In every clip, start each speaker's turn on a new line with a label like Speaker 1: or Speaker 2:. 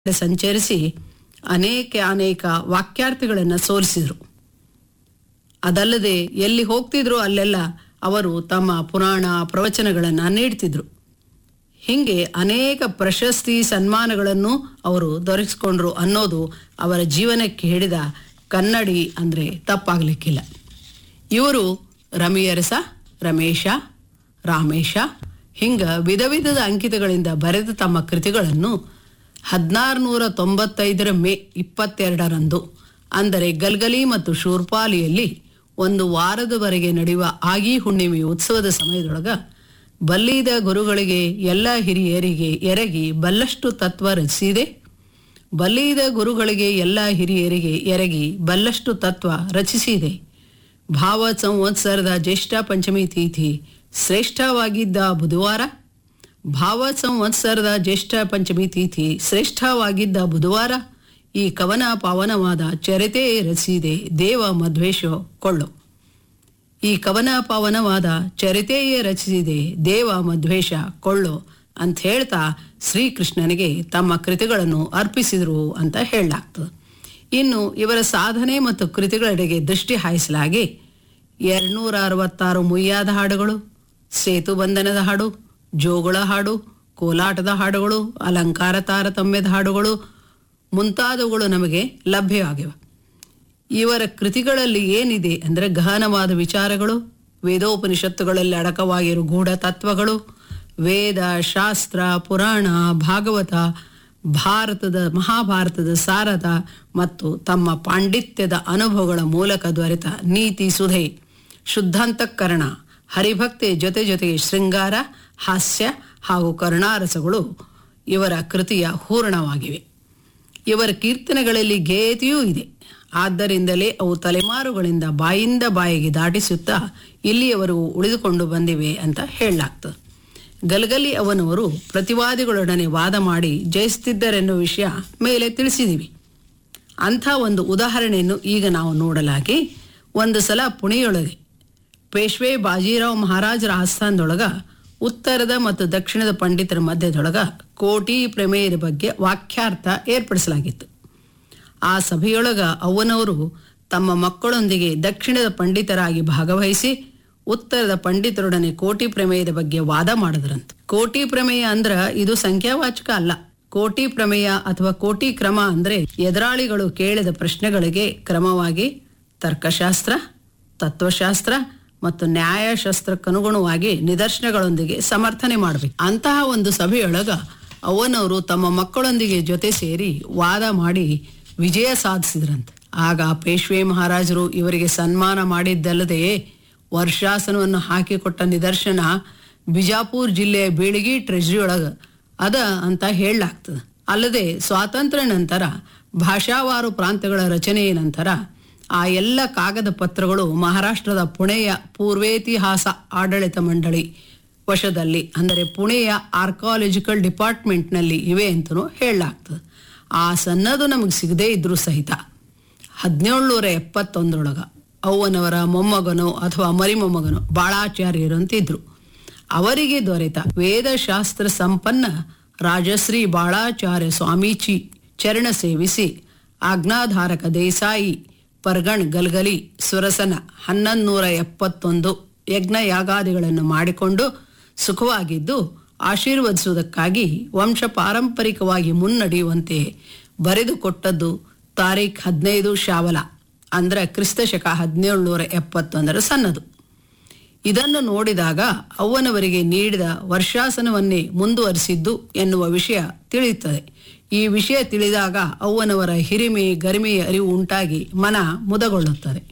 Speaker 1: ಸಂಚರಿಸಿ ಅನೇಕ ಅನೇಕ ವಾಕ್ಯಾರ್ಥಗಳನ್ನು ಸೋರಿಸಿದರು ಅದಲ್ಲದೆ ಎಲ್ಲಿ ಹೋಗ್ತಿದ್ರು ಅಲ್ಲೆಲ್ಲ ಅವರು ತಮ್ಮ ಪುರಾಣ ಪ್ರವಚನಗಳನ್ನು ನೀಡ್ತಿದ್ರು ಹೀಗೆ ಅನೇಕ ಪ್ರಶಸ್ತಿ ಸನ್ಮಾನಗಳನ್ನು ಅವರು ದೊರಕಿಸ್ಕೊಂಡ್ರು ಅನ್ನೋದು ಅವರ ಜೀವನಕ್ಕೆ ಹಿಡಿದ ಕನ್ನಡಿ ಅಂದರೆ ತಪ್ಪಾಗಲಿಕ್ಕಿಲ್ಲ ಇವರು ರಮಿಯರಸ ರಮೇಶ ರಾಮೇಶ ಹಿಂಗ ವಿಧ ವಿಧದ ಅಂಕಿತಗಳಿಂದ ಬರೆದ ತಮ್ಮ ಕೃತಿಗಳನ್ನು ಹದಿನಾರುನೂರ ತೊಂಬತ್ತೈದರ ಮೇ ಇಪ್ಪತ್ತೆರಡರಂದು ಅಂದರೆ ಗಲ್ಗಲಿ ಮತ್ತು ಶೂರ್ಪಾಲಿಯಲ್ಲಿ ಒಂದು ವಾರದವರೆಗೆ ನಡೆಯುವ ಆಗಿ ಹುಣ್ಣಿಮೆ ಉತ್ಸವದ ಸಮಯದೊಳಗ ಬಲ್ಲಿದ ಗುರುಗಳಿಗೆ ಎಲ್ಲ ಹಿರಿಯರಿಗೆ ಎರಗಿ ಬಲ್ಲಷ್ಟು ತತ್ವ ರಚಿಸಿದೆ ಬಲ್ಲಿದ ಗುರುಗಳಿಗೆ ಎಲ್ಲ ಹಿರಿಯರಿಗೆ ಎರಗಿ ಬಲ್ಲಷ್ಟು ತತ್ವ ರಚಿಸಿದೆ ಭಾವ ಸಂವತ್ಸರದ ಜ್ಯೇಷ್ಠ ಪಂಚಮಿ ತಿಥಿ ಶ್ರೇಷ್ಠವಾಗಿದ್ದ ಬುಧವಾರ ಭಾವ ಸಂವತ್ಸರದ ಜ್ಯೇಷ್ಠ ಪಂಚಮಿ ತಿಥಿ ಶ್ರೇಷ್ಠವಾಗಿದ್ದ ಬುಧವಾರ ಈ ಕವನ ಪಾವನವಾದ ಚರಿತೆ ರಚಿಸಿದೆ ದೇವ ಮಧ್ವೇಶ ಕೊಳ್ಳು ಈ ಕವನ ಪಾವನವಾದ ಚರಿತೆಯೇ ರಚಿಸಿದೆ ದೇವ ಮಧ್ವೇಷ ಕೊಳ್ಳು ಅಂತ ಹೇಳ್ತಾ ಶ್ರೀಕೃಷ್ಣನಿಗೆ ತಮ್ಮ ಕೃತಿಗಳನ್ನು ಅರ್ಪಿಸಿದರು ಅಂತ ಹೇಳಲಾಗ್ತದೆ ಇನ್ನು ಇವರ ಸಾಧನೆ ಮತ್ತು ಕೃತಿಗಳೆಡೆಗೆ ದೃಷ್ಟಿ ಹಾಯಿಸಲಾಗಿ ಎರಡ್ನೂರ ಅರವತ್ತಾರು ಮುಯ್ಯಾದ ಹಾಡುಗಳು ಸೇತು ಬಂಧನದ ಹಾಡು ಜೋಗುಳ ಹಾಡು ಕೋಲಾಟದ ಹಾಡುಗಳು ಅಲಂಕಾರ ತಾರತಮ್ಯದ ಹಾಡುಗಳು ಮುಂತಾದವುಗಳು ನಮಗೆ ಲಭ್ಯವಾಗಿವೆ ಇವರ ಕೃತಿಗಳಲ್ಲಿ ಏನಿದೆ ಅಂದರೆ ಗಹನವಾದ ವಿಚಾರಗಳು ವೇದೋಪನಿಷತ್ತುಗಳಲ್ಲಿ ಅಡಕವಾಗಿರುವ ಗೂಢ ತತ್ವಗಳು ವೇದ ಶಾಸ್ತ್ರ ಪುರಾಣ ಭಾಗವತ ಭಾರತದ ಮಹಾಭಾರತದ ಸಾರದ ಮತ್ತು ತಮ್ಮ ಪಾಂಡಿತ್ಯದ ಅನುಭವಗಳ ಮೂಲಕ ದೊರೆತ ನೀತಿ ಸುಧೆ ಶುದ್ಧಾಂತಃಕರಣ ಹರಿಭಕ್ತಿ ಜೊತೆ ಜೊತೆಗೆ ಶೃಂಗಾರ ಹಾಸ್ಯ ಹಾಗೂ ಕರುಣಾರಸಗಳು ಇವರ ಕೃತಿಯ ಹೂರಣವಾಗಿವೆ ಇವರ ಕೀರ್ತನೆಗಳಲ್ಲಿ ಗೇಯತೆಯೂ ಇದೆ ಆದ್ದರಿಂದಲೇ ಅವು ತಲೆಮಾರುಗಳಿಂದ ಬಾಯಿಂದ ಬಾಯಿಗೆ ದಾಟಿಸುತ್ತಾ ಇಲ್ಲಿಯವರೆಗೂ ಉಳಿದುಕೊಂಡು ಬಂದಿವೆ ಅಂತ ಹೇಳಲಾಗ್ತದೆ ಗಲಗಲಿ ಅವನವರು ಪ್ರತಿವಾದಿಗಳೊಡನೆ ವಾದ ಮಾಡಿ ಜಯಿಸುತ್ತಿದ್ದರೆನ್ನುವ ವಿಷಯ ಮೇಲೆ ತಿಳಿಸಿದ್ದೀವಿ ಅಂಥ ಒಂದು ಉದಾಹರಣೆಯನ್ನು ಈಗ ನಾವು ನೋಡಲಾಗಿ ಒಂದು ಸಲ ಪುಣೆಯೊಳಗೆ ಪೇಶ್ವೆ ಬಾಜಿರಾವ್ ಮಹಾರಾಜರ ಆಸ್ಥಾನದೊಳಗ ಉತ್ತರದ ಮತ್ತು ದಕ್ಷಿಣದ ಪಂಡಿತರ ಮಧ್ಯದೊಳಗ ಕೋಟಿ ಪ್ರಮೇಯದ ಬಗ್ಗೆ ವಾಕ್ಯಾರ್ಥ ಏರ್ಪಡಿಸಲಾಗಿತ್ತು ಆ ಸಭೆಯೊಳಗ ಅವನವರು ತಮ್ಮ ಮಕ್ಕಳೊಂದಿಗೆ ದಕ್ಷಿಣದ ಪಂಡಿತರಾಗಿ ಭಾಗವಹಿಸಿ ಉತ್ತರದ ಪಂಡಿತರೊಡನೆ ಕೋಟಿ ಪ್ರಮೇಯದ ಬಗ್ಗೆ ವಾದ ಮಾಡಿದ್ರಂತೆ ಕೋಟಿ ಪ್ರಮೇಯ ಅಂದ್ರ ಇದು ಸಂಖ್ಯಾವಾಚಕ ಅಲ್ಲ ಕೋಟಿ ಪ್ರಮೇಯ ಅಥವಾ ಕೋಟಿ ಕ್ರಮ ಅಂದ್ರೆ ಎದುರಾಳಿಗಳು ಕೇಳಿದ ಪ್ರಶ್ನೆಗಳಿಗೆ ಕ್ರಮವಾಗಿ ತರ್ಕಶಾಸ್ತ್ರ ತತ್ವಶಾಸ್ತ್ರ ಮತ್ತು ನ್ಯಾಯಶಾಸ್ತ್ರಕ್ಕನುಗುಣವಾಗಿ ನಿದರ್ಶನಗಳೊಂದಿಗೆ ಸಮರ್ಥನೆ ಮಾಡಬೇಕು ಅಂತಹ ಒಂದು ಸಭೆಯೊಳಗ ಅವನವರು ತಮ್ಮ ಮಕ್ಕಳೊಂದಿಗೆ ಜೊತೆ ಸೇರಿ ವಾದ ಮಾಡಿ ವಿಜಯ ಸಾಧಿಸಿದ್ರಂತೆ ಆಗ ಪೇಶ್ವೆ ಮಹಾರಾಜರು ಇವರಿಗೆ ಸನ್ಮಾನ ಮಾಡಿದ್ದಲ್ಲದೆ ವರ್ಷಾಸನವನ್ನು ಹಾಕಿಕೊಟ್ಟ ನಿದರ್ಶನ ಬಿಜಾಪುರ್ ಜಿಲ್ಲೆಯ ಬೀಳಗಿ ಟ್ರೆಜರಿ ಒಳಗ ಅದ ಅಂತ ಹೇಳಲಾಗ್ತದೆ ಅಲ್ಲದೆ ಸ್ವಾತಂತ್ರ್ಯ ನಂತರ ಭಾಷಾವಾರು ಪ್ರಾಂತ್ಯಗಳ ರಚನೆಯ ನಂತರ ಆ ಎಲ್ಲ ಕಾಗದ ಪತ್ರಗಳು ಮಹಾರಾಷ್ಟ್ರದ ಪುಣೆಯ ಪೂರ್ವೇತಿಹಾಸ ಆಡಳಿತ ಮಂಡಳಿ ವಶದಲ್ಲಿ ಅಂದರೆ ಪುಣೆಯ ಆರ್ಕಾಲಜಿಕಲ್ ಡಿಪಾರ್ಟ್ಮೆಂಟ್ನಲ್ಲಿ ಇವೆ ಅಂತಲೂ ಹೇಳಲಾಗ್ತದೆ ಆ ಸನ್ನದು ನಮಗೆ ಸಿಗದೇ ಇದ್ರೂ ಸಹಿತ ಹದಿನೇಳುನೂರ ಎಪ್ಪತ್ತೊಂದರೊಳಗ ಅವ್ವನವರ ಮೊಮ್ಮಗನೋ ಅಥವಾ ಮರಿಮೊಮ್ಮಗನೋ ಬಾಳಾಚಾರ್ಯರು ಅಂತಿದ್ರು ಅವರಿಗೆ ದೊರೆತ ವೇದಶಾಸ್ತ್ರ ಸಂಪನ್ನ ರಾಜಶ್ರೀ ಬಾಳಾಚಾರ್ಯ ಸ್ವಾಮೀಚಿ ಚರಣ ಸೇವಿಸಿ ಆಜ್ಞಾಧಾರಕ ದೇಸಾಯಿ ಪರ್ಗಣ್ ಗಲ್ಗಲಿ ಸುರಸನ ಹನ್ನೊಂದು ನೂರ ಎಪ್ಪತ್ತೊಂದು ಯಜ್ಞ ಯಾಗಾದಿಗಳನ್ನು ಮಾಡಿಕೊಂಡು ಸುಖವಾಗಿದ್ದು ಆಶೀರ್ವದಿಸುವುದಕ್ಕಾಗಿ ವಂಶ ಪಾರಂಪರಿಕವಾಗಿ ಮುನ್ನಡೆಯುವಂತೆ ಬರೆದುಕೊಟ್ಟದ್ದು ತಾರೀಖ್ ಹದಿನೈದು ಶಾವಲ ಅಂದ್ರೆ ಕ್ರಿಸ್ತ ಶಕ ಹದಿನೇಳುನೂರ ಎಪ್ಪತ್ತೊಂದರ ಸನ್ನದು ಇದನ್ನು ನೋಡಿದಾಗ ಅವ್ವನವರಿಗೆ ನೀಡಿದ ವರ್ಷಾಸನವನ್ನೇ ಮುಂದುವರಿಸಿದ್ದು ಎನ್ನುವ ವಿಷಯ ತಿಳಿಯುತ್ತದೆ ಈ ವಿಷಯ ತಿಳಿದಾಗ ಅವ್ವನವರ ಹಿರಿಮೆ ಗರಿಮೆಯ ಅರಿವು ಉಂಟಾಗಿ ಮನ ಮುದಗೊಳ್ಳುತ್ತದೆ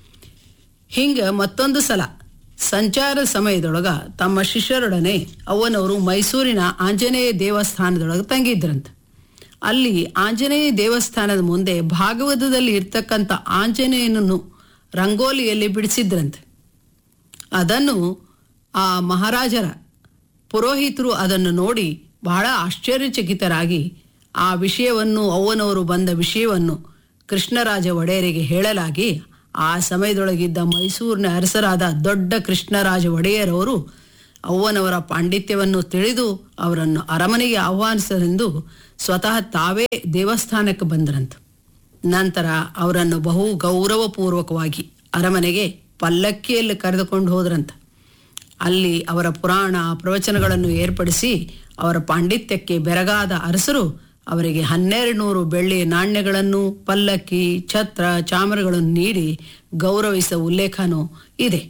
Speaker 1: ಹಿಂಗ ಮತ್ತೊಂದು ಸಲ ಸಂಚಾರ ಸಮಯದೊಳಗ ತಮ್ಮ ಶಿಷ್ಯರೊಡನೆ ಅವನವರು ಮೈಸೂರಿನ ಆಂಜನೇಯ ದೇವಸ್ಥಾನದೊಳಗೆ ತಂಗಿದ್ರಂತೆ ಅಲ್ಲಿ ಆಂಜನೇಯ ದೇವಸ್ಥಾನದ ಮುಂದೆ ಭಾಗವತದಲ್ಲಿ ಇರ್ತಕ್ಕಂಥ ಆಂಜನೇಯನನ್ನು ರಂಗೋಲಿಯಲ್ಲಿ ಬಿಡಿಸಿದ್ರಂತೆ ಅದನ್ನು ಆ ಮಹಾರಾಜರ ಪುರೋಹಿತರು ಅದನ್ನು ನೋಡಿ ಬಹಳ ಆಶ್ಚರ್ಯಚಕಿತರಾಗಿ ಆ ವಿಷಯವನ್ನು ಅವ್ವನವರು ಬಂದ ವಿಷಯವನ್ನು ಕೃಷ್ಣರಾಜ ಒಡೆಯರಿಗೆ ಹೇಳಲಾಗಿ ಆ ಸಮಯದೊಳಗಿದ್ದ ಮೈಸೂರಿನ ಅರಸರಾದ ದೊಡ್ಡ ಕೃಷ್ಣರಾಜ ಒಡೆಯರವರು ಅವ್ವನವರ ಪಾಂಡಿತ್ಯವನ್ನು ತಿಳಿದು ಅವರನ್ನು ಅರಮನೆಗೆ ಆಹ್ವಾನಿಸಲೆಂದು ಸ್ವತಃ ತಾವೇ ದೇವಸ್ಥಾನಕ್ಕೆ ಬಂದರಂತ ನಂತರ ಅವರನ್ನು ಬಹು ಗೌರವಪೂರ್ವಕವಾಗಿ ಅರಮನೆಗೆ ಪಲ್ಲಕ್ಕಿಯಲ್ಲಿ ಕರೆದುಕೊಂಡು ಹೋದ್ರಂತ ಅಲ್ಲಿ ಅವರ ಪುರಾಣ ಪ್ರವಚನಗಳನ್ನು ಏರ್ಪಡಿಸಿ ಅವರ ಪಾಂಡಿತ್ಯಕ್ಕೆ ಬೆರಗಾದ ಅರಸರು ಅವರಿಗೆ ಹನ್ನೆರಡು ನೂರು ಬೆಳ್ಳಿ ನಾಣ್ಯಗಳನ್ನು ಪಲ್ಲಕ್ಕಿ ಛತ್ರ ಚಾಮರಗಳನ್ನು ನೀಡಿ ಗೌರವಿಸಿದ ಉಲ್ಲೇಖನೂ ಇದೆ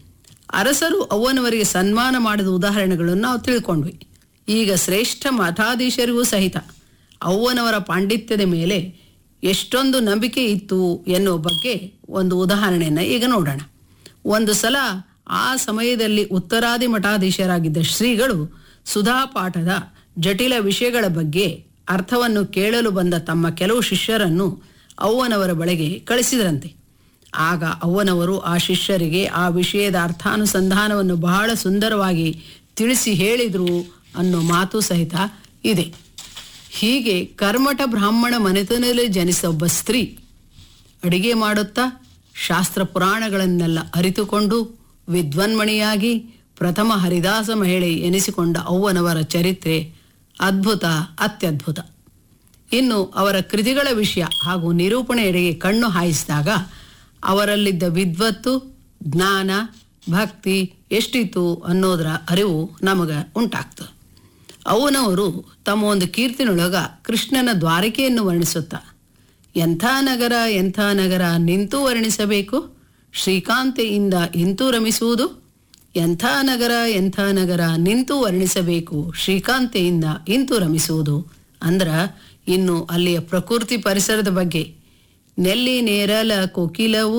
Speaker 1: ಅರಸರು ಅವ್ವನವರಿಗೆ ಸನ್ಮಾನ ಮಾಡಿದ ಉದಾಹರಣೆಗಳನ್ನು ನಾವು ತಿಳ್ಕೊಂಡ್ವಿ ಈಗ ಶ್ರೇಷ್ಠ ಮಠಾಧೀಶರಿಗೂ ಸಹಿತ ಅವ್ವನವರ ಪಾಂಡಿತ್ಯದ ಮೇಲೆ ಎಷ್ಟೊಂದು ನಂಬಿಕೆ ಇತ್ತು ಎನ್ನುವ ಬಗ್ಗೆ ಒಂದು ಉದಾಹರಣೆಯನ್ನು ಈಗ ನೋಡೋಣ ಒಂದು ಸಲ ಆ ಸಮಯದಲ್ಲಿ ಉತ್ತರಾದಿ ಮಠಾಧೀಶರಾಗಿದ್ದ ಶ್ರೀಗಳು ಸುಧಾಪಾಠದ ಜಟಿಲ ವಿಷಯಗಳ ಬಗ್ಗೆ ಅರ್ಥವನ್ನು ಕೇಳಲು ಬಂದ ತಮ್ಮ ಕೆಲವು ಶಿಷ್ಯರನ್ನು ಅವ್ವನವರ ಬಳಿಗೆ ಕಳಿಸಿದರಂತೆ ಆಗ ಅವ್ವನವರು ಆ ಶಿಷ್ಯರಿಗೆ ಆ ವಿಷಯದ ಅರ್ಥಾನುಸಂಧಾನವನ್ನು ಬಹಳ ಸುಂದರವಾಗಿ ತಿಳಿಸಿ ಹೇಳಿದರು ಅನ್ನೋ ಮಾತು ಸಹಿತ ಇದೆ ಹೀಗೆ ಕರ್ಮಠ ಬ್ರಾಹ್ಮಣ ಮನೆತನದಲ್ಲಿ ಜನಿಸಿದ ಒಬ್ಬ ಸ್ತ್ರೀ ಅಡಿಗೆ ಮಾಡುತ್ತಾ ಶಾಸ್ತ್ರ ಪುರಾಣಗಳನ್ನೆಲ್ಲ ಅರಿತುಕೊಂಡು ವಿದ್ವನ್ಮಣಿಯಾಗಿ ಪ್ರಥಮ ಹರಿದಾಸ ಮಹಿಳೆ ಎನಿಸಿಕೊಂಡ ಅವ್ವನವರ ಚರಿತ್ರೆ ಅದ್ಭುತ ಅತ್ಯದ್ಭುತ ಇನ್ನು ಅವರ ಕೃತಿಗಳ ವಿಷಯ ಹಾಗೂ ನಿರೂಪಣೆಯೆಡೆಗೆ ಕಣ್ಣು ಹಾಯಿಸಿದಾಗ ಅವರಲ್ಲಿದ್ದ ವಿದ್ವತ್ತು ಜ್ಞಾನ ಭಕ್ತಿ ಎಷ್ಟಿತ್ತು ಅನ್ನೋದರ ಅರಿವು ನಮಗೆ ಉಂಟಾಗ್ತದೆ ಅವನವರು ತಮ್ಮ ಒಂದು ಕೀರ್ತಿನೊಳಗ ಕೃಷ್ಣನ ದ್ವಾರಕೆಯನ್ನು ವರ್ಣಿಸುತ್ತಾ ಎಂಥ ನಗರ ಎಂಥ ನಗರ ನಿಂತು ವರ್ಣಿಸಬೇಕು ಶ್ರೀಕಾಂತೆಯಿಂದ ಇಂತು ರಮಿಸುವುದು ಎಂಥ ನಗರ ಎಂಥ ನಗರ ನಿಂತು ವರ್ಣಿಸಬೇಕು ಶ್ರೀಕಾಂತೆಯಿಂದ ಇಂತು ರಮಿಸುವುದು ಅಂದ್ರ ಇನ್ನು ಅಲ್ಲಿಯ ಪ್ರಕೃತಿ ಪರಿಸರದ ಬಗ್ಗೆ ನೆಲ್ಲಿ ನೇರಲ ಕೋಕಿಲವು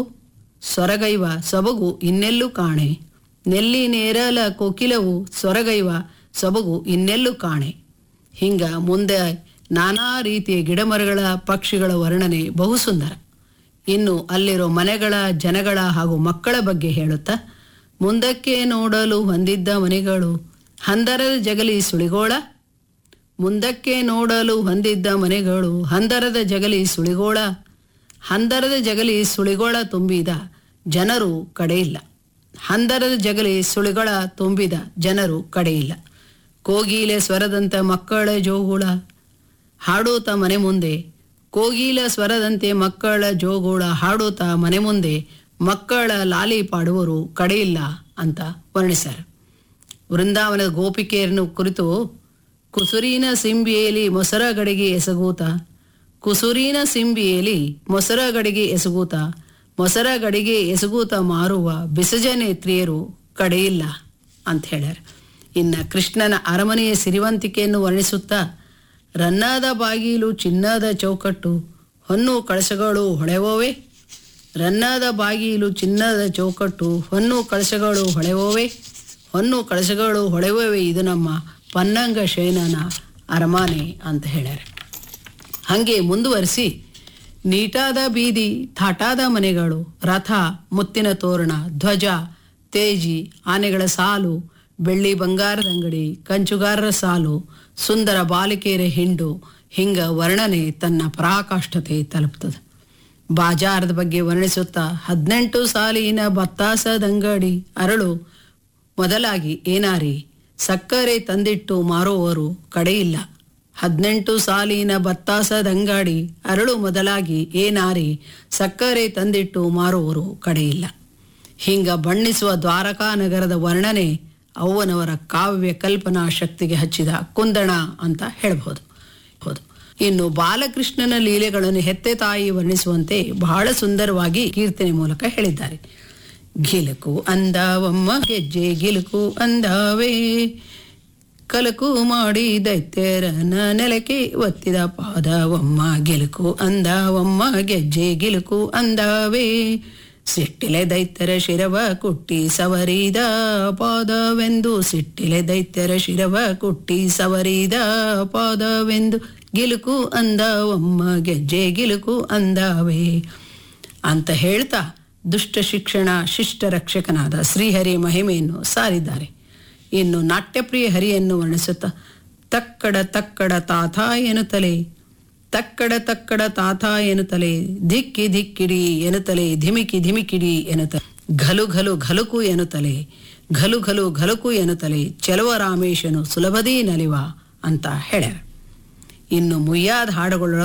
Speaker 1: ಸೊರಗೈವ ಸೊಬಗು ಇನ್ನೆಲ್ಲೂ ಕಾಣೆ ನೆಲ್ಲಿ ನೇರಲ ಕೋಕಿಲವು ಸೊರಗೈವ ಸೊಬಗು ಇನ್ನೆಲ್ಲೂ ಕಾಣೆ ಹಿಂಗ ಮುಂದೆ ನಾನಾ ರೀತಿಯ ಗಿಡಮರಗಳ ಪಕ್ಷಿಗಳ ವರ್ಣನೆ ಬಹು ಸುಂದರ ಇನ್ನು ಅಲ್ಲಿರೋ ಮನೆಗಳ ಜನಗಳ ಹಾಗೂ ಮಕ್ಕಳ ಬಗ್ಗೆ ಹೇಳುತ್ತಾ ಮುಂದಕ್ಕೆ ನೋಡಲು ಹೊಂದಿದ್ದ ಮನೆಗಳು ಹಂದರದ ಜಗಲಿ ಸುಳಿಗೋಳ ಮುಂದಕ್ಕೆ ನೋಡಲು ಹೊಂದಿದ್ದ ಮನೆಗಳು ಹಂದರದ ಜಗಲಿ ಸುಳಿಗೋಳ ಹಂದರದ ಜಗಲಿ ಸುಳಿಗೋಳ ತುಂಬಿದ ಜನರು ಕಡೆಯಿಲ್ಲ ಹಂದರದ ಜಗಲಿ ಸುಳಿಗಳ ತುಂಬಿದ ಜನರು ಕಡೆಯಿಲ್ಲ ಕೋಗಿಲೆ ಸ್ವರದಂತ ಮಕ್ಕಳ ಜೋಗುಳ ಹಾಡೋತ ಮನೆ ಮುಂದೆ ಕೋಗಿಲ ಸ್ವರದಂತೆ ಮಕ್ಕಳ ಜೋಗುಳ ಹಾಡೋತ ಮನೆ ಮುಂದೆ ಮಕ್ಕಳ ಲಾಲಿ ಪಾಡುವರು ಕಡೆಯಿಲ್ಲ ಅಂತ ವರ್ಣಿಸ್ಯಾರ ವೃಂದಾವನದ ಗೋಪಿಕೆಯರನ್ನು ಕುರಿತು ಕುಸುರಿನ ಸಿಂಬಿಯಲ್ಲಿ ಮೊಸರ ಗಡಿಗೆ ಎಸಗೂತ ಕುಸುರಿನ ಸಿಂಬಿಯಲ್ಲಿ ಮೊಸರ ಗಡಿಗೆ ಎಸಗೂತ ಮೊಸರ ಗಡಿಗೆ ಎಸಗೂತ ಮಾರುವ ಬಿಸಜ ನೇತ್ರಿಯರು ಕಡೆಯಿಲ್ಲ ಅಂತ ಹೇಳ್ಯಾರ ಇನ್ನು ಕೃಷ್ಣನ ಅರಮನೆಯ ಸಿರಿವಂತಿಕೆಯನ್ನು ವರ್ಣಿಸುತ್ತಾ ರನ್ನಾದ ಬಾಗಿಲು ಚಿನ್ನದ ಚೌಕಟ್ಟು ಹೊನ್ನು ಕಳಶಗಳು ಹೊಳೆವೋವೆ ರನ್ನಾದ ಬಾಗಿಲು ಚಿನ್ನದ ಚೌಕಟ್ಟು ಹೊನ್ನು ಕಳಶಗಳು ಹೊಳೆವೋವೆ ಹೊನ್ನು ಕಳಶಗಳು ಹೊಳೆವೋವೆ ಇದು ನಮ್ಮ ಪನ್ನಂಗ ಶಯನನ ಅರಮಾನೆ ಅಂತ ಹೇಳ್ಯಾರ ಹಾಗೆ ಮುಂದುವರಿಸಿ ನೀಟಾದ ಬೀದಿ ಥಾಟಾದ ಮನೆಗಳು ರಥ ಮುತ್ತಿನ ತೋರಣ ಧ್ವಜ ತೇಜಿ ಆನೆಗಳ ಸಾಲು ಬೆಳ್ಳಿ ಬಂಗಾರದ ಅಂಗಡಿ ಕಂಚುಗಾರರ ಸಾಲು ಸುಂದರ ಬಾಲಿಕೆಯರ ಹಿಂಡು ಹಿಂಗ ವರ್ಣನೆ ತನ್ನ ಪರಾಕಾಷ್ಠತೆ ತಲುಪ್ತದೆ ಬಾಜಾರದ ಬಗ್ಗೆ ವರ್ಣಿಸುತ್ತಾ ಹದಿನೆಂಟು ಸಾಲಿನ ಬತ್ತಾಸದಂಗಡಿ ಅರಳು ಮೊದಲಾಗಿ ಏನಾರಿ ಸಕ್ಕರೆ ತಂದಿಟ್ಟು ಮಾರುವವರು ಕಡೆಯಿಲ್ಲ ಹದಿನೆಂಟು ಸಾಲಿನ ಬತ್ತಾಸದಂಗಾಡಿ ಅರಳು ಮೊದಲಾಗಿ ಏನಾರಿ ಸಕ್ಕರೆ ತಂದಿಟ್ಟು ಮಾರುವವರು ಕಡೆಯಿಲ್ಲ ಹಿಂಗ ಬಣ್ಣಿಸುವ ದ್ವಾರಕಾ ನಗರದ ವರ್ಣನೆ ಅವ್ವನವರ ಕಾವ್ಯ ಕಲ್ಪನಾ ಶಕ್ತಿಗೆ ಹಚ್ಚಿದ ಕುಂದಣ ಅಂತ ಹೇಳ್ಬೋದು ಹೌದು ಇನ್ನು ಬಾಲಕೃಷ್ಣನ ಲೀಲೆಗಳನ್ನು ಹೆತ್ತೆ ತಾಯಿ ವರ್ಣಿಸುವಂತೆ ಬಹಳ ಸುಂದರವಾಗಿ ಕೀರ್ತನೆ ಮೂಲಕ ಹೇಳಿದ್ದಾರೆ ಗಿಲುಕು ಅಂದವಮ್ಮ ಗೆಜ್ಜೆ ಗಿಲುಕು ಅಂದವೇ ಕಲಕು ಮಾಡಿ ದೈತ್ಯರನ ನೆಲಕ್ಕೆ ಒತ್ತಿದ ಪಾದವಮ್ಮ ಗೆಲುಕು ಅಂದವಮ್ಮ ಗೆಜ್ಜೆ ಗಿಲುಕು ಅಂದವೇ ಸಿಟ್ಟಿಲೆ ದೈತ್ಯರ ಶಿರವ ಕುಟ್ಟಿ ಸವರಿದ ಪಾದವೆಂದು ಸಿಟ್ಟಿಲೆ ದೈತ್ಯರ ಶಿರವ ಕುಟ್ಟಿ ಸವರಿದ ಪಾದವೆಂದು ಗಿಲುಕು ಅಂದವಮ್ಮ ಗೆಜ್ಜೆ ಗಿಲುಕು ಅಂದವೇ ಅಂತ ಹೇಳ್ತಾ ದುಷ್ಟ ಶಿಕ್ಷಣ ಶಿಷ್ಟ ರಕ್ಷಕನಾದ ಶ್ರೀಹರಿ ಮಹಿಮೆಯನ್ನು ಸಾರಿದ್ದಾರೆ ಇನ್ನು ನಾಟ್ಯಪ್ರಿಯ ಹರಿಯನ್ನು ವರ್ಣಿಸುತ್ತಾ ತಕ್ಕಡ ತಕ್ಕಡ ತಾತ ಎನ್ನುತ್ತಲೇ ತಕ್ಕಡ ತಕ್ಕಡ ತಾತ ಎನ್ನುತ್ತಲೇ ಧಿಕ್ಕಿ ಧಿಕ್ಕಿಡಿ ಎನ್ನುತ್ತಲೇ ಧಿಮಿಕಿ ಧಿಮಿಕಿಡಿ ಎನ್ನುತ್ತ ಘಲು ಘಲು ಘಲುಕು ಎನ್ನುತ್ತಲೇ ಘಲು ಘಲು ಘಲುಕು ಎನ್ನುತ್ತಲೇ ಚೆಲುವ ರಾಮೇಶನು ಸುಲಭದೀ ನಲಿವ ಅಂತ ಹೇಳ್ಯಾರ ಇನ್ನು ಮುಯ್ಯಾದ ಹಾಡುಗಳೊಳಗೆ